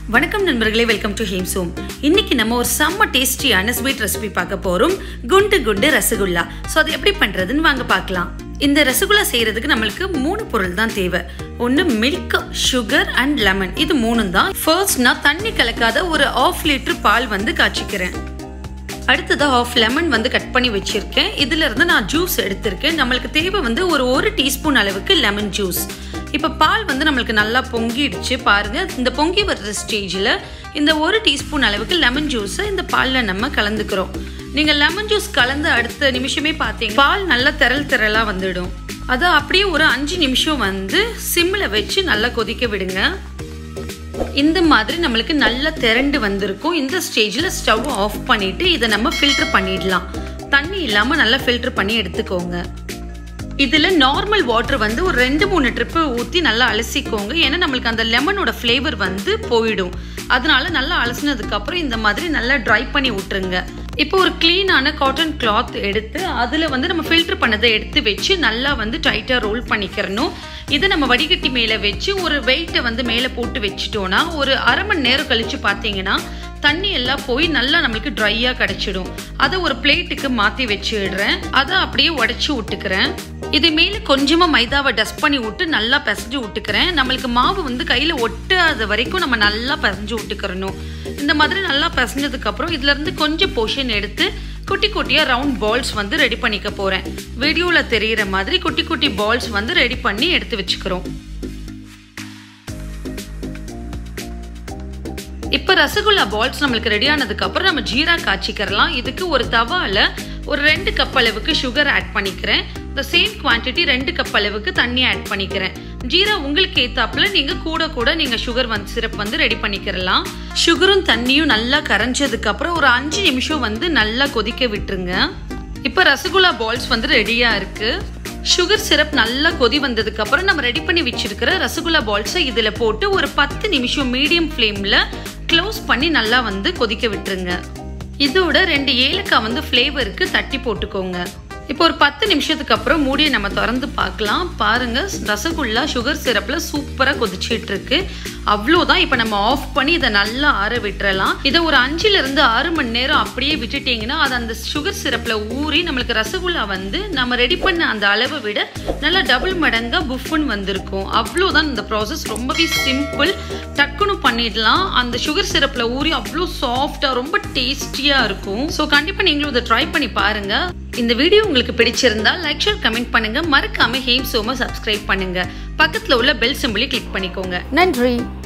வணக்கம் நண்பர்களே welcome to ham Som இன்னைக்கு நம்ம ஒரு செம்ம டேஸ்டியான ஸ்வீட் ரெசிபி பார்க்க போறோம் குண்டு குண்டு ரசகுல்லா ஸோ அது எப்படி பண்றதுன்னு வாங்க பார்க்கலாம் இந்த ரசகுல்லா செய்யறதுக்கு நம்மளுக்கு மூணு பொருள் தான் தேவை ஒன்று மில்க் சுகர் அண்ட் லெமன் இது மூணும் தான் ஃபர்ஸ்ட் நான் தண்ணி கலக்காத ஒரு ஆஃப் லிட்டர் பால் வந்து காய்ச்சிக்கிறேன் அடுத்ததாக ஆஃப் லெமன் வந்து கட் பண்ணி வச்சிருக்கேன் இதுல இருந்து நான் ஜூஸ் எடுத்திருக்கேன் நம்மளுக்கு தேவை வந்து ஒரு ஒரு டீஸ்பூன் அளவுக்கு லெமன் ஜூஸ் இப்போ பால் வந்து நம்மளுக்கு நல்லா பொங்கிடுச்சு பாருங்க இந்த பொங்கி வர்ற ஸ்டேஜில் இந்த ஒரு டீஸ்பூன் அளவுக்கு லெமன் ஜூஸை இந்த பாலில் நம்ம கலந்துக்கிறோம் நீங்கள் லெமன் ஜூஸ் கலந்து அடுத்த நிமிஷமே பார்த்தீங்க பால் நல்லா திரள் திரளாக வந்துடும் அதை அப்படியே ஒரு அஞ்சு நிமிஷம் வந்து சிம்மில் வச்சு நல்லா கொதிக்க விடுங்க இந்த மாதிரி நம்மளுக்கு நல்லா திரண்டு வந்திருக்கும் இந்த ஸ்டேஜில் ஸ்டவ் ஆஃப் பண்ணிட்டு இதை நம்ம ஃபில்டர் பண்ணிடலாம் தண்ணி இல்லாமல் நல்லா ஃபில்டர் பண்ணி எடுத்துக்கோங்க இதில் நார்மல் வாட்டர் வந்து ஒரு ரெண்டு மூணு ட்ரிப்பு ஊற்றி நல்லா அலசிக்கோங்க ஏன்னா நம்மளுக்கு அந்த லெமனோட ஃப்ளேவர் வந்து போயிடும் அதனால நல்லா அலசினதுக்கப்புறம் இந்த மாதிரி நல்லா ட்ரை பண்ணி விட்டுருங்க இப்போ ஒரு க்ளீனான காட்டன் கிளாத் எடுத்து அதில் வந்து நம்ம ஃபில்டர் பண்ணதை எடுத்து வச்சு நல்லா வந்து டைட்டாக ரோல் பண்ணிக்கிறணும் இதை நம்ம வடிகட்டி மேலே வச்சு ஒரு வெயிட்டை வந்து மேலே போட்டு வச்சுட்டோன்னா ஒரு அரை மணி நேரம் கழித்து பார்த்தீங்கன்னா தண்ணி எல்லாம் போய் நல்லா நம்மளுக்கு ட்ரையாக கிடச்சிடும் அதை ஒரு பிளேட்டுக்கு மாற்றி வச்சிடுறேன் அதை அப்படியே உடச்சி விட்டுக்கிறேன் இது மேலே கொஞ்சமாக மைதாவை டஸ்ட் பண்ணி விட்டு நல்லா பிசைஞ்சு விட்டுக்கிறேன் நம்மளுக்கு மாவு வந்து கையில் ஒட்டாத வரைக்கும் நம்ம நல்லா பிசைஞ்சு விட்டுக்கிறணும் இந்த மாதிரி நல்லா பிசைஞ்சதுக்கப்புறம் இதுலேருந்து கொஞ்சம் போர்ஷன் எடுத்து குட்டி குட்டியாக ரவுண்ட் பால்ஸ் வந்து ரெடி பண்ணிக்க போகிறேன் வீடியோவில் தெரிகிற மாதிரி குட்டி குட்டி பால்ஸ் வந்து ரெடி பண்ணி எடுத்து வச்சுக்கிறோம் இப்போ ரசகுல்லா பால்ஸ் நம்மளுக்கு ரெடி ஆனதுக்கு அப்புறம் நம்ம ஜீரா காய்ச்சிக்கிறலாம் இதுக்கு ஒரு தவால ஒரு ரெண்டு கப் அளவுக்கு சுகர் ஆட் பண்ணிக்கிறேன் இந்த சேம் குவான்டிட்டி ரெண்டு கப் அளவுக்கு தண்ணி ஆட் பண்ணிக்கிறேன் ஜீரா உங்களுக்கு ஏத்தாப்புல நீங்க கூட கூட நீங்க சுகர் வந்து சிரப் வந்து ரெடி பண்ணிக்கிறலாம் சுகரும் தண்ணியும் நல்லா கரைஞ்சதுக்கு அப்புறம் ஒரு அஞ்சு நிமிஷம் வந்து நல்லா கொதிக்க விட்டுருங்க இப்போ ரசகுல்லா பால்ஸ் வந்து ரெடியா இருக்கு சுகர் சிரப் நல்லா கொதி வந்ததுக்கு அப்புறம் நம்ம ரெடி பண்ணி வச்சிருக்கிற ரசகுல்லா பால்ஸை இதுல போட்டு ஒரு பத்து நிமிஷம் மீடியம் ஃப்ளேம்ல க்ளோஸ் பண்ணி நல்லா வந்து கொதிக்க விட்டுருங்க இதோட ரெண்டு ஏலக்காய் வந்து ஃப்ளேவருக்கு தட்டி போட்டுக்கோங்க இப்போ ஒரு பத்து நிமிஷத்துக்கு அப்புறம் மூடியை நம்ம திறந்து பார்க்கலாம் பாருங்க ரசகுல்லா சுகர் சிரப்பில் சூப்பராக கொதிச்சிட்டு இருக்கு அவ்வளோதான் இப்போ நம்ம ஆஃப் பண்ணி இதை நல்லா ஆற விட்டுறலாம் இதை ஒரு அஞ்சுல இருந்து ஆறு மணி நேரம் அப்படியே விட்டுட்டீங்கன்னா அது அந்த சுகர் சிரப்பில் ஊறி நம்மளுக்கு ரசகுல்லா வந்து நம்ம ரெடி பண்ண அந்த அளவை விட நல்லா டபுள் மடங்காக புஃப்னு வந்திருக்கும் அவ்வளோதான் இந்த ப்ராசஸ் ரொம்பவே சிம்பிள் டக்குன்னு பண்ணிடலாம் அந்த சுகர் சிரப்பில் ஊறி அவ்வளோ சாஃப்டாக ரொம்ப டேஸ்டியாக இருக்கும் ஸோ கண்டிப்பாக நீங்களும் இதை ட்ரை பண்ணி பாருங்க இந்த வீடியோ உங்களுக்கு பிடிச்சிருந்தா லைக் ஷேர் கமெண்ட் பண்ணுங்க மறக்காம ஹேம் சோம சப்ஸ்கிரைப் பண்ணுங்க பக்கத்துல உள்ள பெல் சிம்பிளை கிளிக் பண்ணிக்கோங்க நன்றி